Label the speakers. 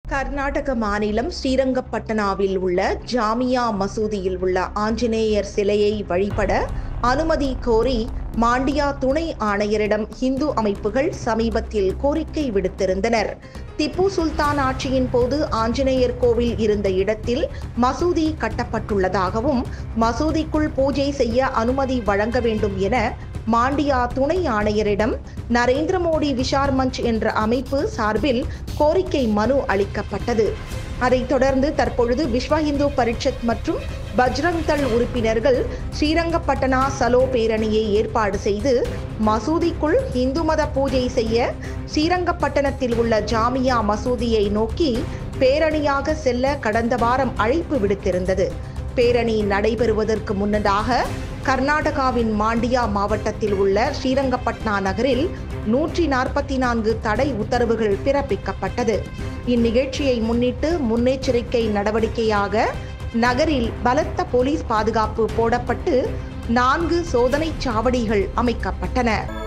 Speaker 1: கர்நாடக மாநிலம் ஸ்ரீரங்கப்பட்டனாவில் உள்ள ஜாமியா மசூதியில் உள்ள ஆஞ்சநேயர் சிலையை வழிபட அனுமதி கோரி மாண்டியா துணை ஆணையரிடம் இந்து அமைப்புகள் சமீபத்தில் கோரிக்கை விடுத்திருந்தனர் திப்பு சுல்தான் ஆட்சியின் போது ஆஞ்சநேயர் கோவில் இருந்த இடத்தில் மசூதி கட்டப்பட்டுள்ளதாகவும் மசூதிக்குள் பூஜை செய்ய அனுமதி வழங்க வேண்டும் என மாண்டியா துணை ஆணையரிடம் நரேந்திர மோடி விஷார் மஞ்ச் என்ற அமைப்பு சார்பில் கோரிக்கை மனு அளிக்கப்பட்டது அதைத் தொடர்ந்து தற்பொழுது விஸ்வ இந்து பரிஷத் மற்றும் பஜ்ரங் தள் உறுப்பினர்கள் ஸ்ரீரங்கப்பட்டனா சலோ பேரணியை ஏற்பாடு செய்து மசூதிக்குள் இந்து மத பூஜை செய்ய ஸ்ரீரங்கப்பட்டணத்தில் உள்ள ஜாமியா மசூதியை நோக்கி பேரணியாக செல்ல கடந்த வாரம் அழைப்பு விடுத்திருந்தது பேரணி நடைபெறுவதற்கு முன்னதாக கர்நாடகாவின் மாண்டியா மாவட்டத்தில் உள்ள ஸ்ரீரங்கப்பட்னா நகரில் நூற்றி நாற்பத்தி நான்கு தடை உத்தரவுகள் பிறப்பிக்கப்பட்டது இந்நிகழ்ச்சியை முன்னிட்டு முன்னெச்சரிக்கை நடவடிக்கையாக நகரில் பலத்த போலீஸ் பாதுகாப்பு போடப்பட்டு நான்கு சோதனைச் சாவடிகள் அமைக்கப்பட்டன